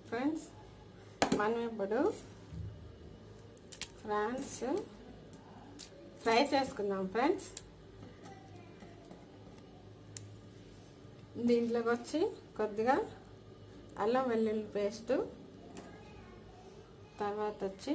Friends మనం ఇప్పుడు France fry చేసుకుందాం ఫ్రెండ్స్ దీంట్లోకి వచ్చి కొద్దిగా అల్లం వెల్లుల్లి పేస్టు తర్వాత వచ్చి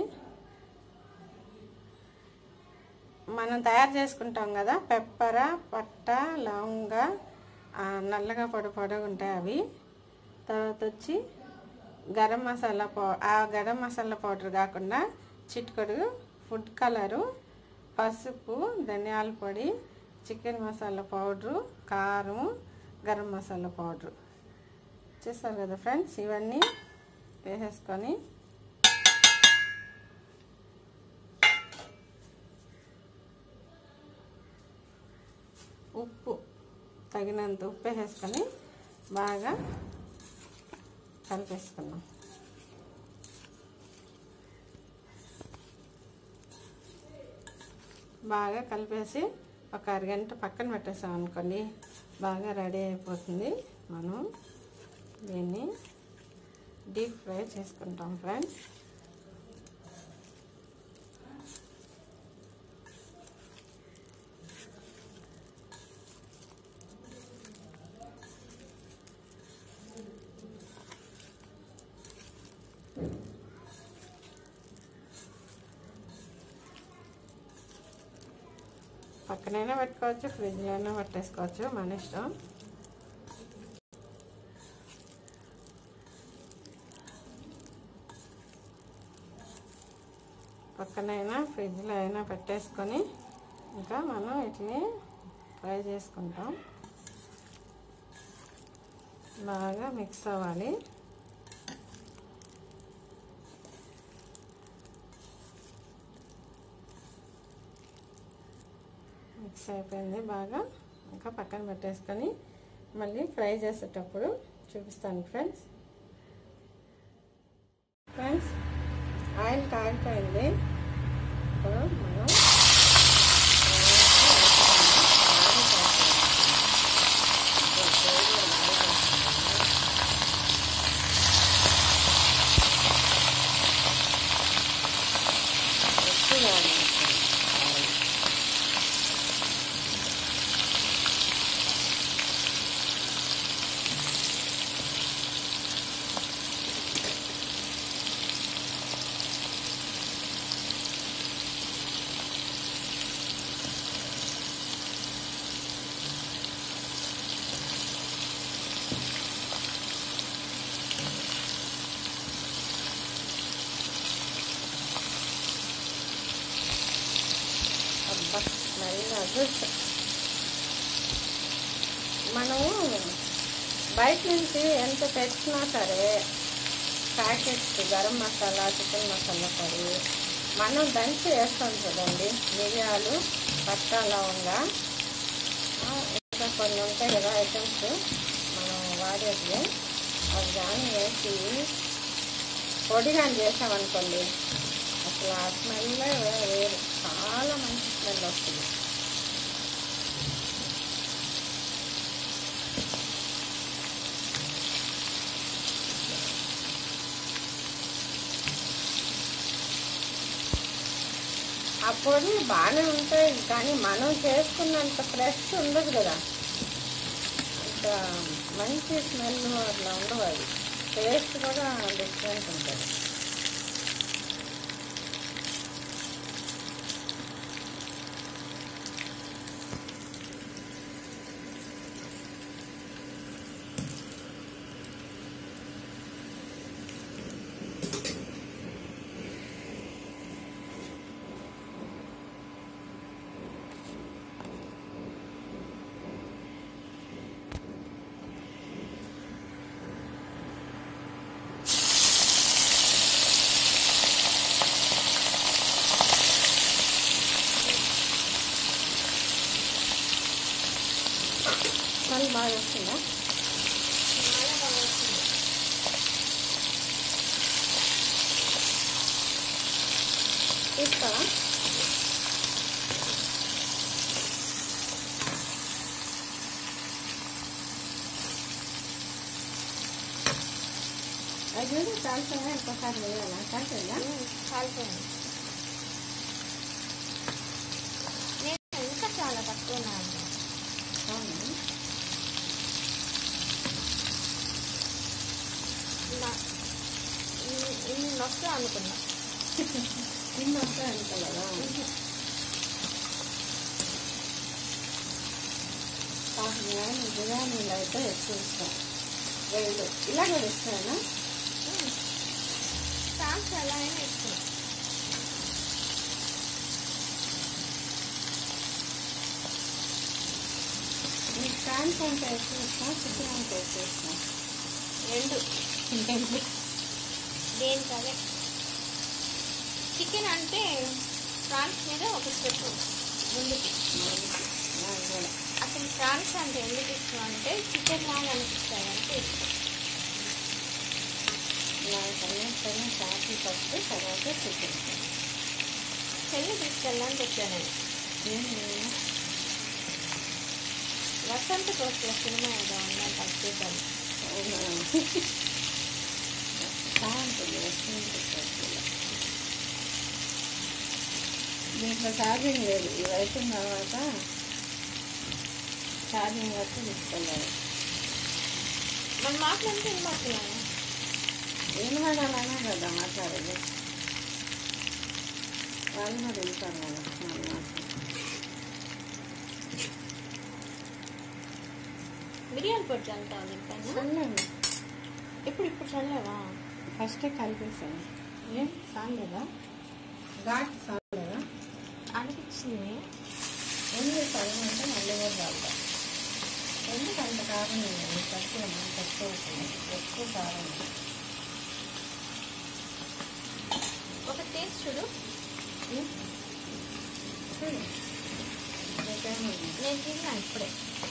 మనం తయారు చేసుకుంటాం కదా పెప్పర పట్ట లవంగ ఆ, నల్లగా పొడి పొడిగా ఉంటాయి అవి తర్వాత వచ్చి గరం మసాలా పౌ ఆ గరం మసాలా పౌడర్ కాకుండా చిటికొడు ఫుడ్ కలరు పసుపు ధనియాల పొడి చికెన్ మసాలా పౌడరు కారం గరం మసాలా పౌడరు చూస్తారు కదా ఫ్రెండ్స్ ఇవన్నీ వేసేసుకొని ఉప్పు తగినంత ఉప్పు వేసేసుకొని బాగా కలిపేసుకున్నాం బాగా కలిపేసి ఒక అరగంట పక్కన పెట్టేసాం అనుకోండి బాగా రెడీ అయిపోతుంది మనం దీన్ని డీప్ ఫ్రై చేసుకుంటాం ఫ్రెండ్స్ పక్కనైనా పెట్టుకోవచ్చు ఫ్రిడ్జ్లో అయినా పెట్టేసుకోవచ్చు మన ఇష్టం పక్కనైనా ఫ్రిడ్జ్లో అయినా పెట్టేసుకొని ఇంకా మనం వీటిని ఫ్రై చేసుకుంటాం బాగా మిక్స్ అవ్వాలి మిక్స్ అయిపోయింది బాగా ఇంకా పక్కన పెట్టేసుకొని మళ్ళీ ఫ్రై చేసేటప్పుడు చూపిస్తాను ఫ్రెండ్స్ ఫ్రెండ్స్ ఆయిల్ కాగిపోయింది ఇప్పుడు మనం అబ్బా మరి అదృష్టం మనము బయట నుంచి ఎంత తెచ్చినా సరే ప్యాకెట్స్ గరం మసాలా చికెన్ మసాలా పొడి మనం దంచి వేస్తాం చూడండి మిరియాలు పట్టా లవంగా ఆ, ఇంకా కొన్ని ఉంటాయి కదా ఐటమ్స్ మనం వాడేది అవి కానీ వేసి పొడిగా చేసామనుకోండి అసలు ఆ స్మెల్ వేరు చాలా మంచి స్మెల్ వస్తుంది ఆ పొడి బాగానే ఉంటాయి కానీ మనం చేసుకున్నంత ఫ్రెష్ ఉండదు కదా అంత మంచి స్మెల్ అట్లా ఉండవు అది టేస్ట్ కూడా డిఫరెంట్ ఉంటుంది స్మెల్ బాగా వస్తుందా తీసుకోవా అది చూడు కాల్చగా ఇంకోసారి వేయాలా కాల్చదా కాలిపోయింది నేను ఇంకా చాలా తక్కువ ఉన్నాను అవును నా ఇన్ని- ఇన్ని వస్తా అనుకున్నా ఇన్ని వస్తాయి అనుకోలేదా పాపం నేను బిర్యానీలో అయితే ఎక్కువ ఇష్టం వేలు ఇలా కూడా ఇస్తానా ఫ్రాన్స్ ఎలా అయినా ఇష్టం నీకు ఫ్రాన్స్ అంటే ఎక్కువ ఇష్టం చికెన్ అంటే ఎక్కువ ఇష్టం రెండు ఇంకేంటి దేనికి అదే చికెన్ అంటే ఫ్రాన్స్ మీద ఒక స్టెప్ ముందుకి నాకు కూడా అసలు ఫ్రాన్స్ అంటే ఎందుకు ఇష్టం అంటే చికెన్ లాగా అనిపిస్తాయి అంటే ఇష్టం నాకు అన్నిటికన్నా చేపలు ఫస్ట్ తర్వాత చికెన్ చెల్లి తీసుకెళ్ళాలని చెప్పాను నేను ఏం వసంత కోట్ల సినిమా ఏదో ఉందని చూద్దాం అవునా బాగుంటుంది వస్తుంది సరుకులు. దీంట్లో ఛార్జింగ్ లేదు ఇవి అయిపోయిన తర్వాత ఛార్జింగ్ వచ్చి తీసుకెళ్ళాలి మన మాట్లాడితే ఏం మాట్లాడాలి ఏం వాడాలన్నా కదా మాట్లాడేది వాళ్ళు కూడా వెళ్తారు కదా మన మాట మిరియాల పొడి చల్లుతావు దీనిపైన చల్లండి ఇప్పుడు ఇప్పుడు చల్లేవా ఫస్టే కలిపేసాను ఏం చాలేదా ఘాట్ చాలేదా అనిపించింది ఎందుకు చల్లమంటే మళ్ళీ కూడా చాలుతా ఎందుకు అంత కారం ఉంది తక్కువ తక్కువ అవుతుంది ఎక్కువ కారం ఉంది. ఒక టేస్ట్ చూడు ఉం? చూడు. నీకేముంది? నేను తిన్నా ఇప్పుడే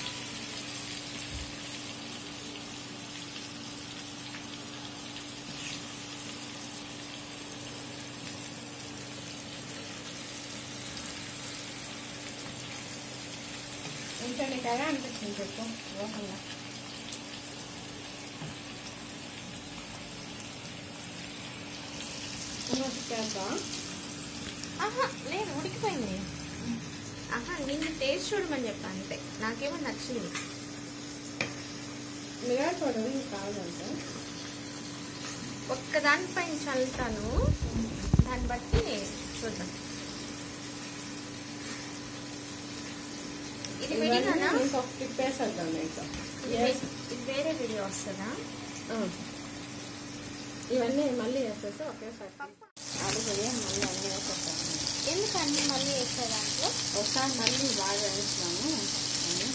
ఇంకా నీకు ఎలా అనిపిస్తుంది చెప్పు లోకంగా చేద్దాం ఆహా లేదు ఉడికిపోయింది ఆహా నిన్ను టేస్ట్ చూడమని చెప్పా అంతే నాకేమో నచ్చింది మిరప పొడి కావాలంటే ఒక్క దానిపైన చల్లుతాను దాన్ని బట్టి చూద్దాం ఇది విడిగానా ఇంకొక టిప్ వేసేద్దాం నీకు ఇది వే- ఇది వేరే వీడియో వస్తుందా ఇవన్నీ మళ్ళీ వేసేసి ఒకేసారి అడుగుడి మళ్ళీ అన్నీ వేసేస్తాను ఎందుకండి మళ్ళీ వేసే దాంట్లో ఒకసారి మళ్ళీ బాగా వేస్తున్నాము అని.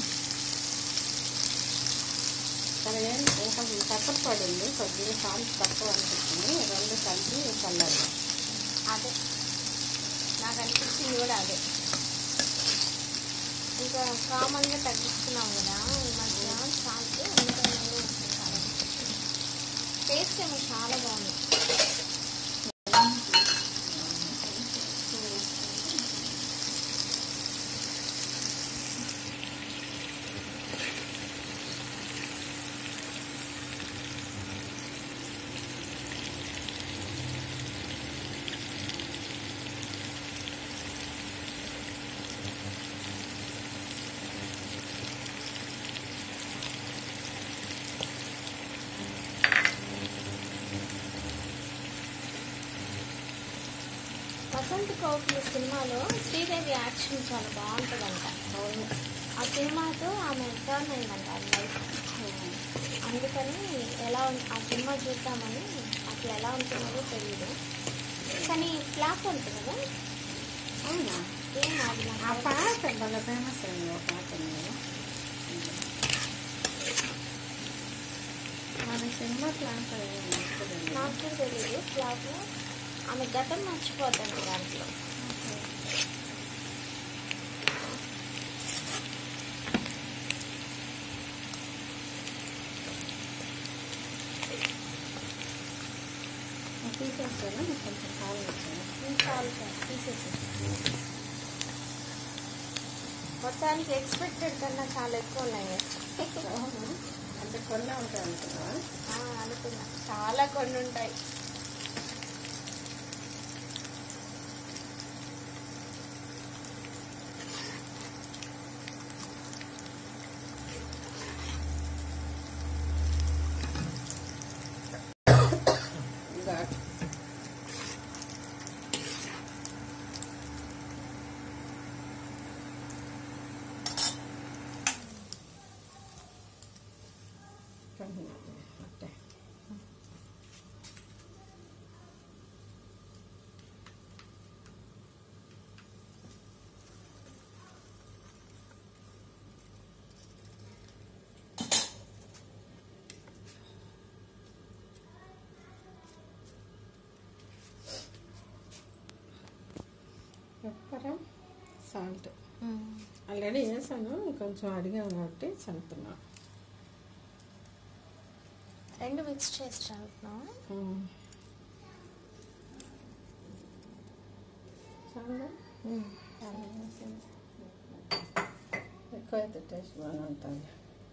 సరే ఒక పెప్పర్ పొడి ఉంది కొద్దిగా సాల్ట్ తక్కువ అనిపిస్తుంది రెండు కలిపి చల్లాలి అదే నాకు అనిపించింది కూడా అదే ఇంకా కామన్గా తగ్గిస్తున్నాం కదా ఈ మధ్య సాల్ట్ అందుకని టేస్ట్ ఏమో చాలా బాగుంది వసంత కోకిల సినిమాలో శ్రీదేవి యాక్షన్ చాలా బాగుంటుందంట అవును ఆ సినిమాతో ఆమె టర్న్ అయిందంట ఆ లైఫ్ అందుకని ఎలా ఉం- ఆ సినిమా చూద్దామని అసలు ఎలా ఉంటుందో తెలియదు కానీ ఫ్లాప్ ఉంటుంది కదా అవునా ఏం అది ఆ నాకు పాట బాగా ఫేమస్ అయింది ఒక పాట ఉంది కదా మన సినిమా ప్లాంట్ నాకు కూడా తెలియదు ఫ్లాప్ ఆమె గతం మర్చిపోతాను దాంట్లో తీసేస్తాను కొంచెం కాలు వచ్చాను చాలు సార్ తీసేసి మొత్తానికి ఎక్స్పెక్టెడ్ కన్నా చాలా ఎక్కువ ఉన్నాయి అవును. అది అంటే కొన్ని ఉంటాయి అనుకున్నా ఆ, అనుకున్నా చాలా కొన్ని ఉంటాయి ఘాట్ అంటే పెప్పర్ సాల్ట్ ఆల్రెడీ వేసాను కొంచెం అడిగాను కాబట్టి చల్లుతున్నా రెండు మిక్స్ చేసి చదువుతున్నాం చాలా ఎక్కువ అయితే టేస్ట్ బాగా ఉంటుంది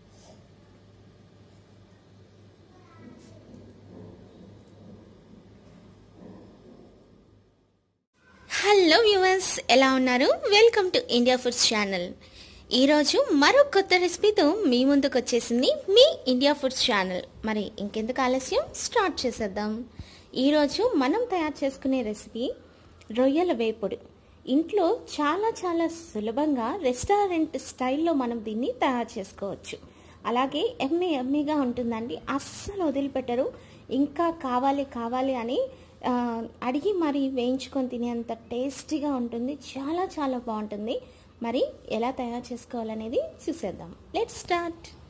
హలో వ్యూవర్స్ ఎలా ఉన్నారు welcome to India foods channel ఈరోజు మరో కొత్త రెసిపీతో మీ ముందుకు వచ్చేసింది మీ ఇండియా ఫుడ్స్ ఛానల్ మరి ఇంకెందుకు ఆలస్యం స్టార్ట్ చేసేద్దాం ఈరోజు మనం తయారు చేసుకునే రెసిపీ రొయ్యల వేపుడు ఇంట్లో చాలా చాలా సులభంగా రెస్టారెంట్ స్టైల్లో మనం దీన్ని తయారు చేసుకోవచ్చు అలాగే ఎమ్మె ఎమ్మిగా ఉంటుందండి అస్సలు వదిలిపెట్టరు ఇంకా కావాలి కావాలి అని ఆ, అడిగి మరి వేయించుకొని తినేంత టేస్టీగా ఉంటుంది చాలా చాలా బాగుంటుంది మరి ఎలా తయారు చేసుకోవాలనేది చూసేద్దాం లెట్ స్టార్ట్